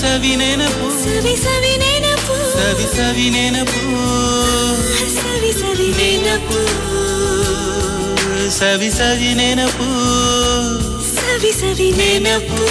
ಸವಿ ನೆನಪು ಸವಿ ಸವಿ ನೆನಪು ಸವಿ ಸವಿ ನೆನಪು ಸವಿ ಸವಿ ನೆನಪು ಸವಿ ಸವಿ ನೆನಪು ಸವಿ ಸವಿ ನೆನಪು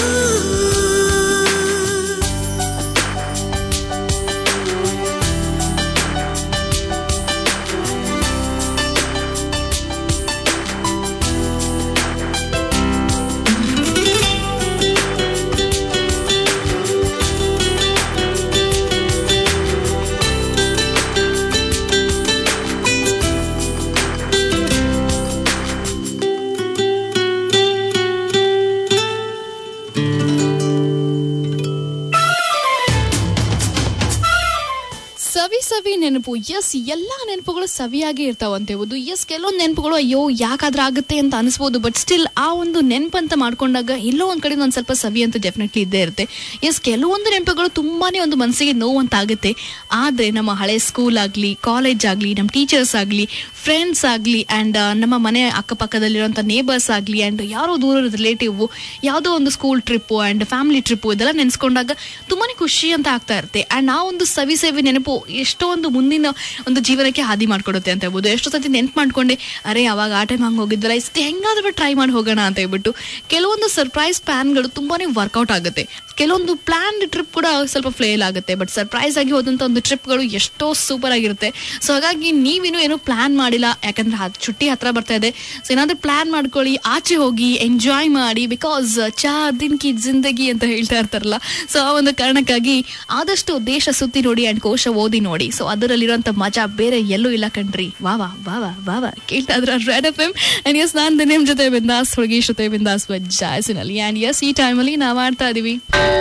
ಸವಿ ಸವಿ ನೆನಪು ಎಸ್ ಎಲ್ಲಾ ನೆನಪುಗಳು ಸವಿಯಾಗಿ ಇರ್ತಾವಂತ ಹೇಳ್ಬೋದು ಎಸ್ ಕೆಲವೊಂದು ನೆನಪುಗಳು ಅಯ್ಯೋ ಯಾಕಾದ್ರೆ ಆಗುತ್ತೆ ಅಂತ ಅನಿಸ್ಬೋದು ಬಟ್ ಸ್ಟಿಲ್ ಆ ಒಂದು ನೆನಪಂತ ಮಾಡ್ಕೊಂಡಾಗ ಎಲ್ಲೋ ಒಂದ್ ಕಡೆ ಒಂದ್ ಸ್ವಲ್ಪ ಸವಿ ಅಂತ ಡೆಫಿನೆಟ್ಲಿ ಇದ್ದೇ ಇರುತ್ತೆ ಎಸ್ ಕೆಲವೊಂದು ನೆನಪುಗಳು ತುಂಬಾನೇ ಒಂದು ಮನಸ್ಸಿಗೆ ನೋವಂತ ಆಗುತ್ತೆ ಆದ್ರೆ ನಮ್ಮ ಹಳೆ ಸ್ಕೂಲ್ ಆಗ್ಲಿ ಕಾಲೇಜ್ ಆಗ್ಲಿ ನಮ್ಮ ಟೀಚರ್ಸ್ ಆಗ್ಲಿ ಫ್ರೆಂಡ್ಸ್ ಆಗ್ಲಿ ಅಂಡ್ ನಮ್ಮ ಮನೆ ಅಕ್ಕಪಕ್ಕದಲ್ಲಿರುವಂತ ನೇಬರ್ಸ್ ಆಗ್ಲಿ ಅಂಡ್ ಯಾರೋ ದೂರದ ರಿಲೇಟಿವ್ ಯಾವುದೋ ಒಂದು school trip and family trip ಇದೆಲ್ಲ ನೆನೆಸ್ಕೊಂಡಾಗ ತುಂಬಾನೇ ಖುಷಿ ಅಂತ ಆಗ್ತಾ ಇರುತ್ತೆ ಅಂಡ್ ಆ ಒಂದು ಸವಿ ಸವಿ ನೆನಪು ಎಷ್ಟೋ ಒಂದು ಮುಂದಿನ ಒಂದು ಜೀವನಕ್ಕೆ ಹಾದಿ ಮಾಡ್ಕೊಡುತ್ತೆ ಅಂತ ಹೇಳ್ಬೋದು ಎಷ್ಟೋ ಸತಿ ನೆನ್ಪು ಮಾಡ್ಕೊಂಡೆ ಅರೆ ಅವಾಗ ಆ ಟೈಮ್ ಹಂಗೆ ಹೋಗಿದ್ದಲ್ಲ ಇಷ್ಟು ಹೆಂಗಾದ್ರೂ ಟ್ರೈ ಮಾಡಿ ಹೋಗೋಣ ಅಂತ ಹೇಳ್ಬಿಟ್ಟು ಕೆಲವೊಂದು ಸರ್ಪ್ರೈಸ್ ಪ್ಲಾನ್ಗಳು ತುಂಬಾನೇ ವರ್ಕೌಟ್ ಆಗುತ್ತೆ ಕೆಲವೊಂದು ಪ್ಲಾನ್ ಟ್ರಿಪ್ ಕೂಡ ಸ್ವಲ್ಪ ಫೇಲ್ ಆಗುತ್ತೆ ಬಟ್ ಸರ್ಪ್ರೈಸ್ ಆಗಿ ಹೋದಂತ ಒಂದು ಟ್ರಿಪ್ಗಳು ಎಷ್ಟೋ ಸೂಪರ್ ಆಗಿರುತ್ತೆ ಸೊ ಹಾಗಾಗಿ ನೀವಿನ್ನು ಏನು ಪ್ಲಾನ್ ಮಾಡಿಲ್ಲ ಯಾಕಂದ್ರೆ ಹತ್- ಚುಟ್ಟಿ ಹತ್ರ ಬರ್ತಾ ಇದೆ ಸೊ ಏನಾದ್ರೂ ಪ್ಲಾನ್ ಮಾಡ್ಕೊಳ್ಳಿ ಆಚೆ ಹೋಗಿ ಎಂಜಾಯ್ ಮಾಡಿ ಬಿಕಾಸ್ ಚಾ ದಿನ್ ಕಿ ಜಿಂದಗಿ ಅಂತ ಹೇಳ್ತಾ ಇರ್ತಾರಲ್ಲ ಸೊ ಆ ಒಂದು ಕಾರಣಕ್ಕಾಗಿ ಆದಷ್ಟು ದೇಶ ಸುತ್ತಿ ನೋಡಿ ಅಂಡ್ ಕೋಶ ಓದಿ ನೋಡಿ ಸೊ ಅದರಲ್ಲಿರುವಂತ ಮಜಾ ಬೇರೆ ಎಲ್ಲೂ ಇಲ್ಲ ಕಣ್ರಿ ವಾ ವಾ ವಾ ವಾ ವಾ ವಾ ಕೇಳ್ತಾ ಇದ್ರ ರೆಡ್ ಎಫ್ ಎಂ ಅಂಡ್ ಎಸ್ ನಾನು ನಿಮ್ ಜೊತೆ ಬಿಂದಾಸ್ ಹುಡುಗಿ ಜೊತೆ ಬಿಂದಾಸ್ ಜಾಯ್ಸಿನಲ್ಲಿ ಅಂಡ್ ಎಸ್ ಈ ಟೈಮಲ್ಲಿ ನಾವು ಮಾಡ್ತಾ ಇದೀವಿ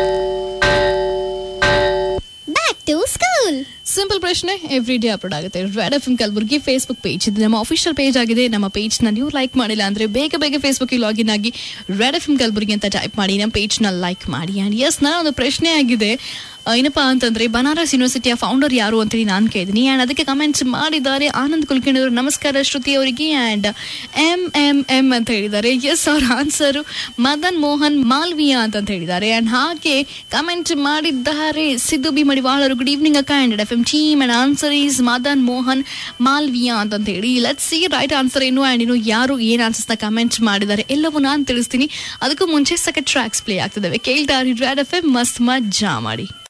ಬ್ಯಾಕ್ ಟು ಸ್ಕೂಲ್ ಸಿಂಪಲ್ ಪ್ರಶ್ನೆ ಎವ್ರಿ ಡೇ ಅಪ್ಲೋಡ್ ಆಗುತ್ತೆ Red F M Kalaburagi Facebook page ಇದು ನಮ್ಮ ಅಫಿಷಿಯಲ್ ಪೇಜ್ ಆಗಿದೆ ನಮ್ಮ ಪೇಜ್ ನ ನೀವು ಲೈಕ್ ಮಾಡಿಲ್ಲ ಅಂದ್ರೆ ಬೇಗ ಬೇಗ ಫೇಸ್ಬುಕ್ ಲಾಗಿನ್ ಆಗಿ ರೆಡ್ ಎಫ್ ಎಂ ಕಲಬುರ್ಗಿ ಅಂತ ಟೈಪ್ ಮಾಡಿ ನಮ್ಮ ಪೇಜ್ ನ ಲೈಕ್ ಮಾಡಿ ಅಂಡ್ ಎಸ್ ನನ್ನ ಒಂದು ಪ್ರಶ್ನೆ ಆಗಿದೆ ಆ, ಏನಪ್ಪಾ ಅಂತಂದ್ರೆ ಬನಾರಸ್ ಯೂನಿವರ್ಸಿಟಿಯ ಫೌಂಡರ್ ಯಾರು ಅಂತೇಳಿ ನಾನು ಕೇಳಿದೀನಿ ಅಂಡ್ ಅದಕ್ಕೆ ಕಮೆಂಟ್ಸ್ ಮಾಡಿದ್ದಾರೆ ಆನಂದ್ ಕುಲಕರ್ಣಿ ಅವರು ನಮಸ್ಕಾರ ಶ್ರುತಿ ಅವರಿಗೆ ಅಂಡ್ ಎಂ ಎಂ ಎಂ ಅಂತ ಹೇಳಿದ್ದಾರೆ ಎಸ್ ಅವ್ರ ಆನ್ಸರ್ ಮದನ್ ಮೋಹನ್ ಮಾಲ್ವಿಯಾ ಅಂತ ಹೇಳಿದ್ದಾರೆ ಅಂಡ್ ಹಾಗೆ ಕಮೆಂಟ್ ಮಾಡಿದ್ದಾರೆ ಸಿದ್ದು ಬಿ ಮಡಿವಾಳರು ಗುಡ್ ಈವ್ನಿಂಗ್ ಅಕ್ಕ and F M team and answer is Madan Mohan Malviya ಅಂತ ಹೇಳಿ ಲೆಟ್ ಸಿ ರೈಟ್ ಆನ್ಸರ್ ಏನು ಅಂಡ್ ಇನ್ನು ಯಾರು ಏನ್ ಆನ್ಸರ್ಸ್ ನ ಕಮೆಂಟ್ ಮಾಡಿದ್ದಾರೆ ಎಲ್ಲವೂ ನಾನು ತಿಳಿಸ್ತೀನಿ ಅದಕ್ಕೂ ಮುಂಚೆ ಸೆಕೆಂಡ್ ಟ್ರ್ಯಾಕ್ಸ್ ಪ್ಲೇ ಆಗ್ತಿದ್ದಾವೆ ಕೇಳ್ತಾ ರೆಡ್ ಎಫ್ ಎಂ ಮಸ್ತ್ ಮಜ್ಜಾ ಮಾಡಿ